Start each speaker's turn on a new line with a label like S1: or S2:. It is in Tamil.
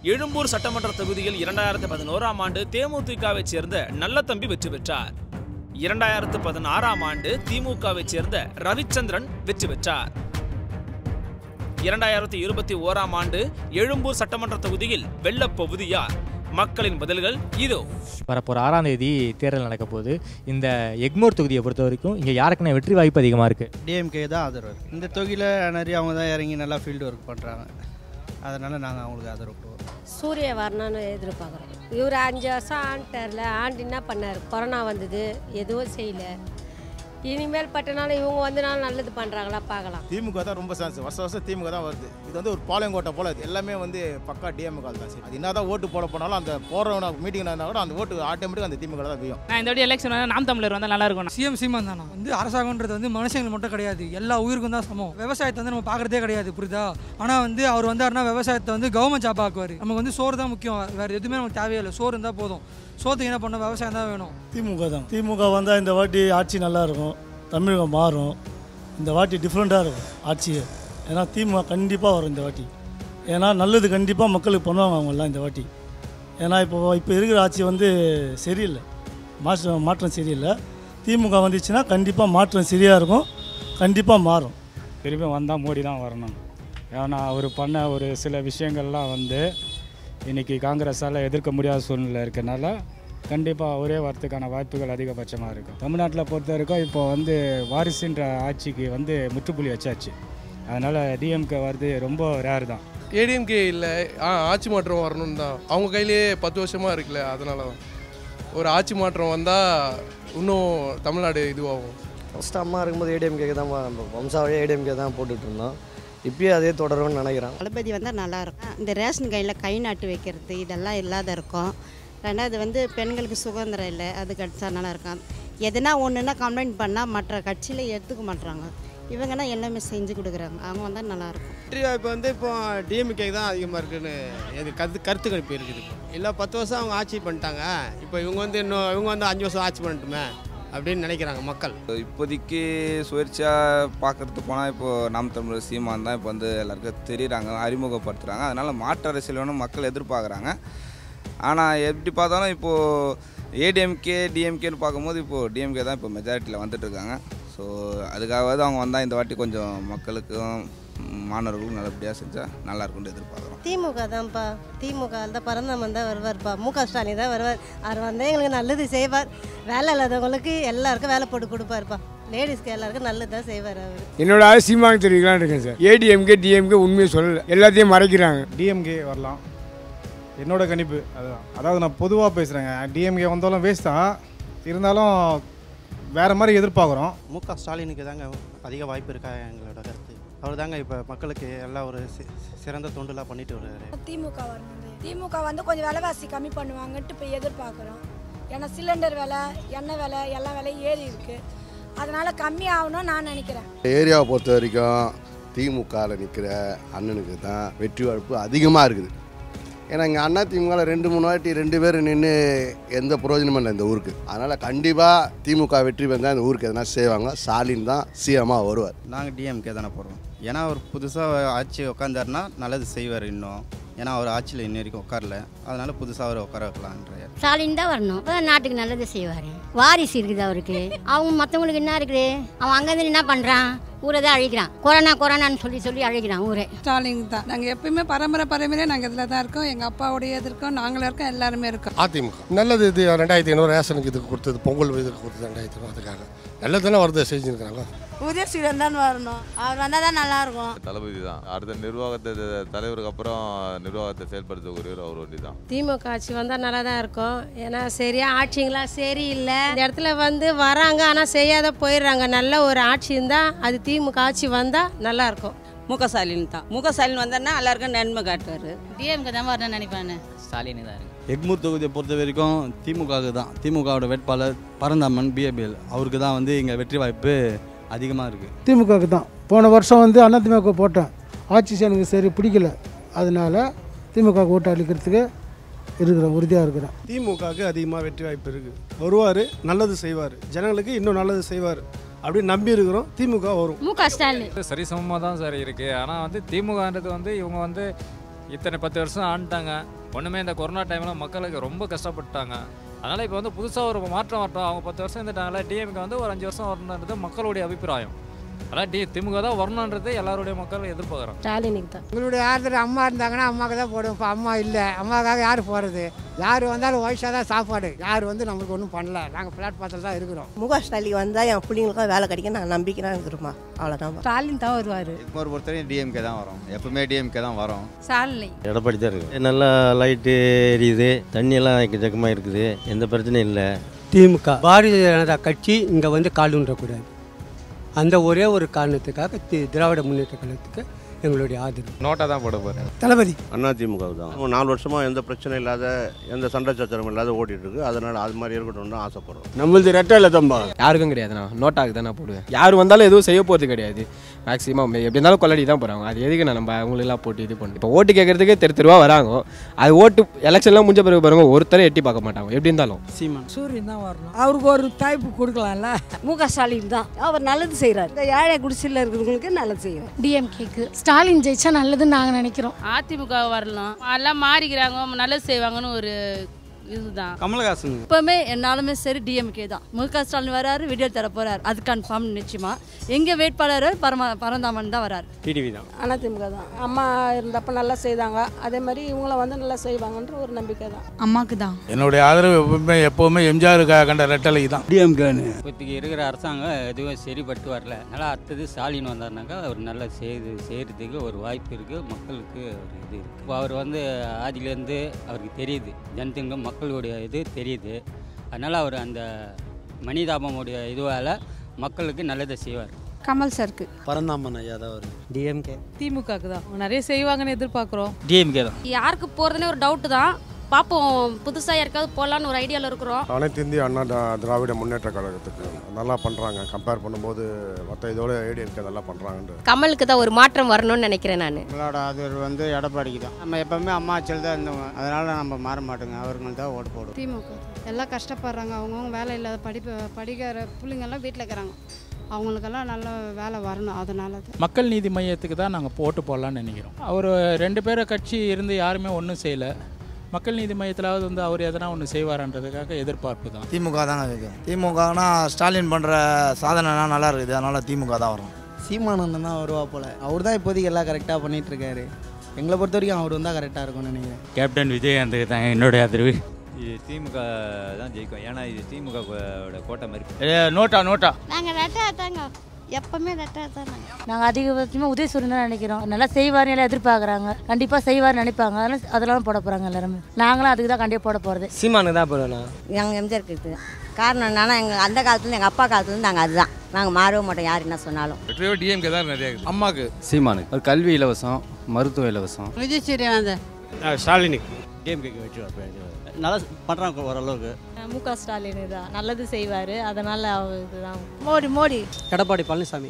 S1: எழும்பூர் சட்டமன்ற தொகுதியில் இரண்டாயிரத்து பதினோராம் ஆண்டு தேமுதிகவைச் சேர்ந்த நல்லதம்பி வெற்றி பெற்றார் இரண்டாயிரத்து பதினாறாம் ஆண்டு திமுகவைச் சேர்ந்த ரவிச்சந்திரன் வெற்றி பெற்றார் இரண்டாயிரத்தி இருபத்தி ஓராம் ஆண்டு எழும்பூர் சட்டமன்ற தொகுதியில் வெள்ளப் பகுதி யார் மக்களின் பதில்கள் இதோ
S2: வரப்போகிற ஆறாம் தேதி தேர்தல் நடக்க போகுது இந்த எக்மோர் தொகுதியை பொறுத்த வரைக்கும் இங்கே யாருக்குன்னா வெற்றி வாய்ப்பு அதிகமாக இருக்குது
S3: டிஎம்கே தான் ஆதரவு இந்த தொகுதியில் நிறைய அவங்க தான் இறங்கி நல்லா ஃபீல்டு ஒர்க் பண்ணுறாங்க அதனால் நாங்கள் அவங்களுக்கு ஆதரவு கொடுவோம்
S4: சூரிய வரணும்னு எதிர்பார்க்குறோம் இவர் அஞ்சு வருஷம் ஆண்டார்ல ஆண்டு என்ன பண்ணார் கொரோனா வந்தது எதுவும் செய்யல இனிமேல் பட்டனால இவங்க வந்தனால நல்லது பண்ணுறாங்களா பார்க்கலாம்
S5: திமுக தான் ரொம்ப சான்ஸ் வருஷம் வருஷம் திமுக தான் வருது இது வந்து ஒரு பாளையங்கோட்டை போல இது எல்லாமே வந்து பக்கா டிஎம்க தான் சரி அது என்ன தான் ஓட்டு போட போனாலும் அந்த போடுறவன மீட்டிங் இருந்தால் கூட அந்த ஓட்டு ஆட்டோமேட்டிக் அந்த திமுக தான் வீயும்
S6: நான் இந்த வாட்டி எலெக்ஷன் நாம் தமிழர் வந்தால் நல்லா இருக்கும்
S7: சிஎம் சீமான் தானா வந்து அரசாங்கன்றது வந்து மனுஷங்களுக்கு மட்டும் கிடையாது எல்லா உயிருக்கும் தான் சமம் விவசாயத்தை வந்து நம்ம பார்க்குறதே கிடையாது புரியுதா ஆனால் வந்து அவர் வந்தாருன்னா விவசாயத்தை வந்து கவர்மெண்ட் ஜாப் ஆக்குவார் நமக்கு வந்து சோறு தான் முக்கியம் வேறு எதுவுமே நமக்கு தேவையே இல்லை சோறு இருந்தால் போதும் சோத்துக்கு என்ன பண்ண விவசாயம் தான் வேணும்
S8: திமுக தான் திமுக வந்தால் இந்த வாட்டி ஆட்சி நல்லா இருக்கும் தமிழகம் மாறும் இந்த வாட்டி டிஃப்ரெண்ட்டாக இருக்கும் ஆட்சி ஏன்னா திமுக கண்டிப்பாக வரும் இந்த வாட்டி ஏன்னா நல்லது கண்டிப்பாக மக்களுக்கு பண்ணுவாங்க அவங்கெல்லாம் இந்த வாட்டி ஏன்னா இப்போ இப்போ இருக்கிற ஆட்சி வந்து சரியில்லை மாற்றம் மாற்றம் சரியில்லை திமுக வந்துச்சுன்னா கண்டிப்பாக மாற்றம் சரியாக இருக்கும் கண்டிப்பாக மாறும்
S9: திரும்பி வந்தால் மோடி தான் வரணும் ஏன்னா அவர் பண்ண ஒரு சில விஷயங்கள்லாம் வந்து இன்றைக்கி காங்கிரஸால் எதிர்க்க முடியாத சூழ்நிலை இருக்கனால கண்டிப்பாக ஒரே வரத்துக்கான வாய்ப்புகள் அதிகபட்சமாக இருக்கும் தமிழ்நாட்டில் பொறுத்த வரைக்கும் இப்போ வந்து வாரிசுன்ற ஆட்சிக்கு வந்து முற்றுப்புள்ளி வச்சாச்சு அதனால் டிஎம்கே வருது ரொம்ப ரேர் தான்
S10: ஏடிஎம்கே இல்லை ஆ ஆட்சி மாற்றம் வரணும் தான் அவங்க கையிலேயே பத்து வருஷமாக இருக்குல்ல அதனால தான் ஒரு ஆட்சி மாற்றம் வந்தால் இன்னும் தமிழ்நாடு இதுவாகும்
S11: ஃபஸ்ட்டு அம்மா இருக்கும்போது ஏடிஎம்கே தான் நம்ம வம்சாவளியே ஏடிஎம்கே தான் போட்டுட்டு இருந்தோம் இப்பயும் அதே தொடரும்னு நினைக்கிறேன்
S12: தளபதி வந்தால் நல்லா இருக்கும் இந்த ரேஷன் கையில் கை நாட்டு வைக்கிறது இதெல்லாம் இல்லாத இருக்கும் ரெண்டாவது வந்து பெண்களுக்கு சுதந்திரம் இல்லை அது கிடச்சா நல்லா இருக்கும் எதுனா ஒன்றுனா கம்ப்ளைண்ட் பண்ணால் மற்ற கட்சியில் எடுத்துக்க மாட்றாங்க இவங்கன்னா எல்லாமே செஞ்சு கொடுக்குறாங்க அவங்க வந்தால் நல்லாயிருக்கும்
S13: வெற்றி வாய்ப்பு வந்து இப்போ டிஎம்கே தான் அதிகமாக இருக்குன்னு இது கருத்து கருத்து கணிப்பு இருக்குது இல்லை பத்து வருஷம் அவங்க ஆட்சி பண்ணிட்டாங்க இப்போ இவங்க வந்து இன்னும் இவங்க வந்து அஞ்சு வருஷம் ஆட்சி பண்ணட்டுமே அப்படின்னு நினைக்கிறாங்க மக்கள்
S14: இப்போதைக்கு சுயேட்சையாக பார்க்கறதுக்கு போனால் இப்போது நாம் தமிழர் சீமான் தான் இப்போ வந்து எல்லாருக்கும் தெரியுறாங்க அறிமுகப்படுத்துகிறாங்க அதனால் மாற்று அரசியல் வேணும் மக்கள் எதிர்பார்க்குறாங்க ஆனால் எப்படி பார்த்தாலும் இப்போது ஏடிஎம்கே டிஎம்கேன்னு பார்க்கும்போது இப்போது டிஎம்கே தான் இப்போ மெஜாரிட்டியில் வந்துட்டுருக்காங்க ஸோ அதுக்காகவாவது அவங்க வந்தால் இந்த வாட்டி கொஞ்சம் மக்களுக்கும் மாணவர்களுக்கும் நல்லபடியாக செஞ்சால் நல்லா இருக்கும்னு எதிர்பார்க்குறோம்
S4: திமுக தான்ப்பா திமுக தான் பரந்தமன் தான் வருவார்ப்பா மு க ஸ்டாலின் தான் வருவார் அவர் வந்தால் எங்களுக்கு நல்லது செய்வார் வேலை இல்லாதவங்களுக்கு எல்லாருக்கும் வேலை போட்டு கொடுப்பாருப்பா லேடிஸ்க்கு எல்லாருக்கும் நல்லது தான் செய்வார் அவர்
S15: என்னோட சீமாங்க தெரிவிக்கலாம்னு இருக்கேன் சார் ஏடிஎம்கே டிஎம்கே உண்மையை சொல்லலை எல்லாத்தையும் மறைக்கிறாங்க
S16: டிஎம்கே வரலாம் என்னோட கணிப்பு அதுதான் அதாவது நான் பொதுவாக பேசுகிறேங்க டிஎம்கே வந்தாலும் வேஸ்ட் தான் இருந்தாலும் வேறு மாதிரி எதிர்பார்க்குறோம்
S3: மு க ஸ்டாலினுக்கு தாங்க அதிக வாய்ப்பு இருக்கா எங்களோட கருத்து அவர் தாங்க இப்போ மக்களுக்கு எல்லா ஒரு சி- சிறந்த தொண்டுலாம் பண்ணிட்டு வர்றாரு
S17: திமுக வரணும் திமுக வந்து கொஞ்சம் விலைவாசி கம்மி பண்ணுவாங்கன்ட்டு இப்போ எதிர்பார்க்குறோம் ஏன்னா சிலிண்டர் விலை எண்ணெய் விலை எல்லா விலையும் ஏறி இருக்கு அதனால கம்மி ஆகணும்னு நான் நினைக்கிறேன்
S18: ஏரியாவை பொறுத்த வரைக்கும் திமுகவில் நிற்கிற அண்ணனுக்கு தான் வெற்றி வாய்ப்பு அதிகமாக இருக்குது ஏன்னா இங்கே அண்ணா திமுகவில் ரெண்டு மூணு வாட்டி ரெண்டு பேர் நின்று எந்த பிரயோஜனமும் இல்லை இந்த ஊருக்கு அதனால் கண்டிப்பாக திமுக வெற்றி பெற்றால் இந்த ஊருக்கு எதனா செய்வாங்க ஸ்டாலின் தான் சிஎம்மாக வருவார்
S3: நாங்கள் டிஎம்கே தானே போடுறோம் ஏன்னா அவர் புதுசாக ஆட்சி உட்காந்தாருன்னா நல்லது செய்வார் இன்னும் ஏன்னா அவர் ஆட்சியில் இன்ன வரைக்கும் உட்காரல அதனால புதுசாக அவர் உட்கார வைக்கலான்ற
S19: ஸ்டாலின் தான் வரணும் அப்போ நாட்டுக்கு நல்லது செய்வார் வாரிசு இருக்குது அவருக்கு அவங்க மற்றவங்களுக்கு என்ன இருக்குது அவன் அங்கேருந்து என்ன பண்ணுறான் ஊரை தான் அழிக்கிறான் கொரோனா கொரோனான்னு சொல்லி சொல்லி அழிக்கிறான் ஊரே
S20: ஸ்டாலின் தான் நாங்கள் எப்பயுமே பரம்பரை பரம்பரையாக நாங்கள் இதில் தான் இருக்கோம் எங்கள் அப்பாவுடைய இது இருக்கோம் நாங்களும் இருக்கோம் எல்லாருமே இருக்கோம்
S21: அதிமுக நல்லது இது ரெண்டாயிரத்தி ஐநூறு ரேஷனுக்கு இதுக்கு கொடுத்தது பொங்கல் இதுக்கு கொடுத்தது ரெண்டாயிரத்தி ஐநூறு அதுக்காக நல்லது தானே வருது செஞ்சுருக்காங்க
S12: உதயசீலன் தான் வரணும் அவர் வந்தால் தான் நல்லாயிருக்கும்
S22: தளபதி தான் அடுத்த நிர்வாகத்தை தலைவருக்கு அப்புறம் நிர்வாகத்தை செயல்படுத்தக்கூடியவர் அவர் ஒண்டி தான்
S4: திமுக ஆட்சி வந்தால் நல்லா தான் இருக்கும் ஏன்னா சரியா ஆட்சிங்களா சரியில்லை இந்த இடத்துல வந்து வராங்க ஆனால் செய்யாத போயிடுறாங்க நல்ல ஒரு ஆட்சி இருந்தால் அது திமுக ஆட்சி வந்தால் நல்லா இருக்கும்
S23: மு க ஸ்டாலின் தான் மு க ஸ்டாலின் வந்தாருன்னா எல்லாருக்கும் நன்மை காட்டுவார்
S19: டிஎம்கே தான் வரணும்னு நினைப்பானு
S24: ஸ்டாலின் தான் இருக்கு
S3: எக்மூர் தொகுதியை பொறுத்த வரைக்கும் திமுகவுக்கு தான் திமுகவோட வேட்பாளர் பரந்தாமன் பிஏபிஎல் அவருக்கு தான் வந்து இங்கே வெற்றி வாய்ப்பு அதிகமாக இருக்குது
S25: திமுகவுக்கு தான் போன வருஷம் வந்து அதிமுக போட்டேன் ஆட்சி எனக்கு சரி பிடிக்கல அதனால திமுக ஓட்டு அளிக்கிறதுக்கு இருக்கிறேன் உறுதியாக இருக்கிறேன்
S16: திமுகவுக்கு அதிகமாக வெற்றி வாய்ப்பு இருக்குது வருவார் நல்லது செய்வார் ஜனங்களுக்கு இன்னும் நல்லது செய்வார் அப்படின்னு நம்பி இருக்கிறோம் திமுக வரும்
S19: மு க ஸ்டாலின்
S26: சரிசமமாக தான் சார் இருக்குது ஆனால் வந்து திமுகன்றது வந்து இவங்க வந்து
S1: இத்தனை பத்து வருஷம் ஆண்டுட்டாங்க ஒன்றுமே இந்த கொரோனா டைமில் மக்களுக்கு ரொம்ப கஷ்டப்பட்டாங்க அதனால் இப்போ வந்து புதுசாக ஒரு மாற்றம் வரட்டும் அவங்க பத்து வருஷம் இருந்துட்டாங்களா டிஎம்கே வந்து ஒரு அஞ்சு வருஷம் வரணுன்றது மக்களுடைய அபிப்பிராயம் அதான் டி திமுக தான் வரணுன்றது எல்லாருடைய மக்கள் எதிர்பார்க்குறாங்க
S4: ஸ்டாலினுக்கு தான்
S2: உங்களுடைய ஆதரவு அம்மா இருந்தாங்கன்னா அம்மாவுக்கு தான் போடுவோம் இப்போ அம்மா இல்லை அம்மாவுக்காக யார் போகிறது யார் வந்தாலும் வயசாக தான் சாப்பாடு யார் வந்து நம்மளுக்கு ஒன்றும் பண்ணல நாங்கள் பிளாட்பாத்தில் தான் இருக்கிறோம்
S5: முக ஸ்டாலின் வந்தால் என் பிள்ளைங்களுக்கும் வேலை கிடைக்கும் நான் நம்பிக்கை தான் இருக்கிறோமா அவ்வளோதான்
S6: ஸ்டாலின் தான் வருவார்
S24: ஒரு பொறுத்தவரையும் டிஎம்கே தான் வரும் எப்பவுமே டிஎம்கே தான் வரும்
S6: ஸ்டாலின்
S26: எடப்பாடி தான் இருக்குது நல்லா லைட்டு எரியுது தண்ணியெல்லாம் எக்கச்சக்கமாக இருக்குது எந்த பிரச்சனையும் இல்லை
S27: திமுக பாரதிய ஜனதா கட்சி இங்கே வந்து கால் ஊன்றக்கூடாது அந்த ஒரே ஒரு காரணத்துக்காக தி- திராவிட முன்னேற்ற கழகத்துக்கு எங்களுடைய ஆதரவு
S22: நோட்டா தான் போட போகிறேன்
S27: தளபதி
S21: அண்ணா திமுக தான் ஒரு நாலு வருஷமாக எந்த பிரச்சனையும் இல்லாத எந்த சண்டை சச்சரவும் இல்லாத ஓடிட்டு இருக்கு அதனால் அது மாதிரி இருக்கணும்னு ஆசைப்படுறோம்
S28: நம்மளது ரெட்டை இல்லை தம்பா யாருக்கும் கிடையாதுண்ணா நோட்டாக்கு தான் நான் போடுவேன் யார் வந்தாலும் எதுவும் செய்ய போகிறது கிடையாது மேக்ஸிமம் எப்படி இருந்தாலும் கொள்ளடி தான் போகிறாங்க அது எதுக்கு நான் நம்ம அவங்களெல்லாம் போட்டு இது பண்ணி இப்போ ஓட்டு கேட்கறதுக்கு தெரு தெருவா வராங்க அது ஓட்டு எலெக்ஷன்லாம் முடிஞ்ச பிறகு பாருங்க ஒருத்தரை எட்டி பார்க்க மாட்டாங்க எப்படி இருந்தாலும்
S6: சீமான் சூரியன் தான் வரணும் அவருக்கு ஒரு தாய்ப்பு கொடுக்கலாம்ல
S29: மு க ஸ்டாலின் தான் அவர் நல்லது செய்கிறார் இந்த ஏழை குடிசையில் இருக்கிறவங்களுக்கு நல்லது செய்கிறார்
S30: டிஎம்கேக்கு ஸ்டாலின் ஜெயிச்சா நல்லதுன்னு நாங்கள் நினைக்கிறோம்
S31: அதிமுக வரலாம் எல்லாம் மாறிக்கிறாங்க நல்லது செய்வாங்கன்னு ஒரு இதுதான்
S26: கமலஹாசன்
S29: இப்போவுமே என்னாலுமே சரி டிஎம்கே தான் மு க ஸ்டாலின் வராரு விடியல் தர போறாரு அது கன்ஃபார்ம் நிச்சயமா எங்க வேட்பாளர் பரம பரந்தாமன் தான் வராரு
S26: டிடிவி தான்
S6: அதிமுக தான் அம்மா இருந்தப்ப நல்லா செய்தாங்க அதே மாதிரி இவங்கள வந்து நல்லா செய்வாங்கன்ற ஒரு நம்பிக்கை தான்
S30: அம்மாக்கு தான்
S32: என்னுடைய ஆதரவு எப்பவுமே எப்போவுமே எம்ஜிஆர் கண்ட ரெட்டலை தான்
S26: டிஎம்கேன்னு
S33: இப்போதைக்கு இருக்கிற அரசாங்கம் எதுவும் சரிப்பட்டு வரல அதனால் அடுத்தது ஸ்டாலின் வந்தாருனாக்கா அவர் நல்லா செய்து செய்கிறதுக்கு ஒரு வாய்ப்பு இருக்குது மக்களுக்கு ஒரு இது இருக்குது இப்போ அவர் வந்து ஆதியிலேருந்து அவருக்கு தெரியுது ஜனத்திங்க மக்களுடைய இது தெரியுது அதனால் அவர் அந்த மனிதாபமுடைய இதுவால் மக்களுக்கு நல்லதை செய்வார்
S30: கமல் சருக்கு
S26: பரந்தாமன் ஐயா தான் வரும் டிஎம்கே
S30: திமுகக்கு தான் நிறைய செய்வாங்கன்னு எதிர்பார்க்குறோம்
S26: டிஎம்கே தான்
S30: யாருக்கு போகிறதுனே ஒரு டவுட்டு தான் பார்ப்போம் புதுசாக யாருக்காவது போகலான்னு ஒரு ஐடியாவில் இருக்கிறோம்
S21: அனைத்து இந்திய அண்ணா திரா- திராவிட முன்னேற்ற கழகத்துக்கு நல்லா பண்ணுறாங்க கம்பேர் பண்ணும்போது மற்ற இதோட ஏடிஎம்கே நல்லா பண்ணுறாங்கன்ற
S30: கமலுக்கு தான் ஒரு மாற்றம் வரணும்னு நினைக்கிறேன் நான்
S13: நம்மளோட ஆதரவு வந்து எடப்பாடிக்கு தான் நம்ம எப்பவுமே அம்மா ஆட்சியில் தான் இருந்தவங்க அதனால நம்ம மாற மாட்டோங்க அவருக்கு தான் ஓட்டு போடுவோம்
S30: திமுக எல்லாம் கஷ்டப்படுறாங்க அவங்கவுங்க வேலை இல்லாத படிப்பு படிக்கிற பிள்ளைங்கெல்லாம் வீட்டில் இருக்கிறாங்க அவங்களுக்கெல்லாம் நல்ல வேலை வரணும் அதனால தான்
S34: மக்கள் நீதி மையத்துக்கு தான் நாங்கள் போட்டு போடலான்னு நினைக்கிறோம் அவர் ரெண்டு பேரை கட்சி இருந்து யாருமே ஒன்றும் செய்யலை மக்கள் நீதி மையத்திலாவது வந்து அவர் எதனா ஒன்று செய்வார்ன்றதுக்காக எதிர்பார்ப்பு தான்
S26: திமுக தாங்க இருக்கு திமுகனா ஸ்டாலின் பண்ணுற சாதனைலாம் நல்லா இருக்குது அதனால் திமுக தான் வரும்
S35: சீமானந்தன் தான் வருவா போல அவர் தான் இப்போதைக்கு எல்லாம் கரெக்டாக பண்ணிட்டு இருக்காரு எங்களை பொறுத்த வரைக்கும் அவர் வந்தால் கரெக்டாக இருக்கும்னு நினைக்கிறேன்
S33: கேப்டன் விஜயகாந்துக்கு தான் என்னுடைய ஆதரவு
S22: இது திமுக தான் ஜெயிக்கும் ஏன்னா இது திமுக வோட கோட்டை மாதிரி
S34: நோட்டா நோட்டா
S30: நாங்கள் ரெட்டா தாங்க எப்பவுமே ரெட்டா தான் நாங்கள் அதிகபட்சமாக உதயசூரியன் தான் நினைக்கிறோம் நல்லா செய்வார்னு எல்லாம் எதிர்பார்க்குறாங்க கண்டிப்பாக செய்வார்னு நினைப்பாங்க அதெல்லாம் அதெல்லாம் போட போகிறாங்க எல்லாருமே நாங்களும் அதுக்கு தான் கண்டிப்பாக போட போகிறது
S26: சீமானுக்கு தான் போடுவேன்
S5: எங்கள் எம்ஜிஆர் இருக்குது காரணம் என்னன்னா எங்கள் அந்த காலத்துலேருந்து எங்கள் அப்பா காலத்துலேருந்து நாங்கள் அதுதான் நாங்கள் மாறவே மாட்டோம் யார் என்ன சொன்னாலும்
S22: வெற்றியோ டிஎம்கே தான் நிறைய இருக்குது
S34: அம்மாக்கு
S26: சீமானுக்கு ஒரு கல்வி இலவசம் மருத்துவ இலவசம்
S30: விஜய் சூரியன்
S26: ஸ்டாலினுக்கு டிஎம்கேக்கு வெற்றி நல்லா பண்ணுறாங்க ஓரளவுக்கு
S30: மு க ஸ்டாலின் தான் நல்லது செய்வார் அதனால் அவர் இதுதான்
S29: மோடி மோடி
S26: எடப்பாடி பழனிசாமி